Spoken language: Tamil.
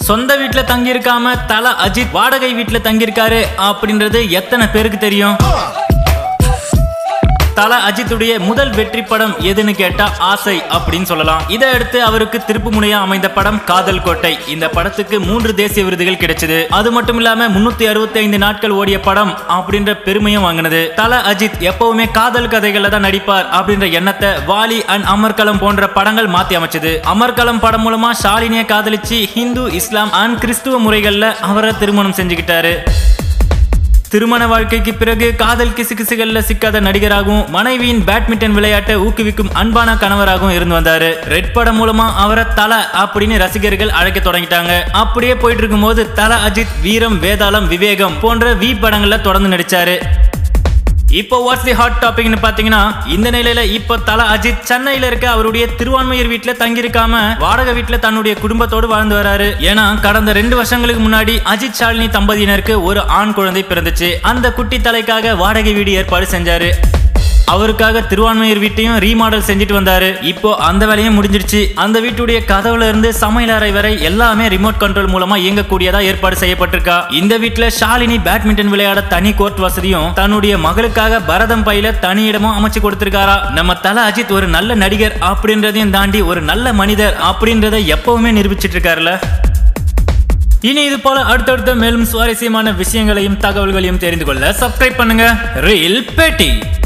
சொந்த வீட்டுல தங்கியிருக்காம தல அஜித் வாடகை வீட்டுல தங்கியிருக்காரு அப்படின்றது எத்தனை பேருக்கு தெரியும் தல அஜித்துடைய முதல் வெற்றி படம் எதுன்னு கேட்டா ஆசை அப்படின்னு சொல்லலாம் இதை அடுத்து அவருக்கு திருப்பு முனையா அமைந்த படம் காதல் கோட்டை இந்த படத்துக்கு மூன்று தேசிய விருதுகள் கிடைச்சது அது மட்டும் இல்லாம முன்னூத்தி அறுபத்தி ஐந்து நாட்கள் ஓடிய படம் அப்படின்ற பெருமையும் வாங்கினது தல அஜித் எப்பவுமே காதல் கதைகள்ல தான் நடிப்பார் அப்படின்ற எண்ணத்தை வாலி அண்ட் அமர்கலம் போன்ற படங்கள் மாத்தி அமைச்சது அமர்கலம் படம் மூலமா ஷாலினியை காதலிச்சு ஹிந்து இஸ்லாம் அண்ட் கிறிஸ்துவ முறைகள்ல அவரை திருமணம் செஞ்சுக்கிட்டாரு திருமண வாழ்க்கைக்கு பிறகு காதல் கிசுகிசுகள்ல சிக்காத நடிகராகவும் மனைவியின் பேட்மிண்டன் விளையாட்டை ஊக்குவிக்கும் அன்பான கணவராகவும் இருந்து வந்தாரு ரெட் படம் மூலமா அவரை தல அப்படின்னு ரசிகர்கள் அழைக்க தொடங்கிட்டாங்க அப்படியே போயிட்டு இருக்கும்போது தல அஜித் வீரம் வேதாளம் விவேகம் போன்ற வி படங்கள்ல தொடர்ந்து நடிச்சாரு இப்போ வாட்ஸ் தி ஹாட் டாபிக்னு பாத்தீங்கன்னா இந்த நிலையில இப்போ தல அஜித் சென்னையில இருக்க அவருடைய திருவான்மையூர் வீட்டுல தங்கியிருக்காம வாடகை வீட்டுல தன்னுடைய குடும்பத்தோடு வாழ்ந்து வராரு ஏன்னா கடந்த ரெண்டு வருஷங்களுக்கு முன்னாடி அஜித் ஷாலினி தம்பதியினருக்கு ஒரு ஆண் குழந்தை பிறந்துச்சு அந்த குட்டி தலைக்காக வாடகை வீடு ஏற்பாடு செஞ்சாரு அவருக்காக திருவான்மையூர் வீட்டையும் ரீமாடல் செஞ்சுட்டு வந்தாரு இப்போ அந்த வேலையும் முடிஞ்சிடுச்சு அந்த வீட்டுடைய கதவுல இருந்து சமையல் அறை வரை எல்லாமே ரிமோட் கண்ட்ரோல் மூலமா இயங்கக்கூடியதா ஏற்பாடு செய்யப்பட்டிருக்கா இந்த வீட்டுல ஷாலினி பேட்மிண்டன் விளையாட தனி கோர்ட் வசதியும் தன்னுடைய மகளுக்காக பரதம் பையில தனி இடமும் அமைச்சு கொடுத்திருக்காரா நம்ம தல அஜித் ஒரு நல்ல நடிகர் அப்படின்றதையும் தாண்டி ஒரு நல்ல மனிதர் அப்படின்றத எப்பவுமே நிரூபிச்சிட்டு இருக்காருல்ல இனி இது போல அடுத்தடுத்த மேலும் சுவாரஸ்யமான விஷயங்களையும் தகவல்களையும் தெரிந்து கொள்ள சப்ஸ்கிரைப் பண்ணுங்க ரீல் பேட்டி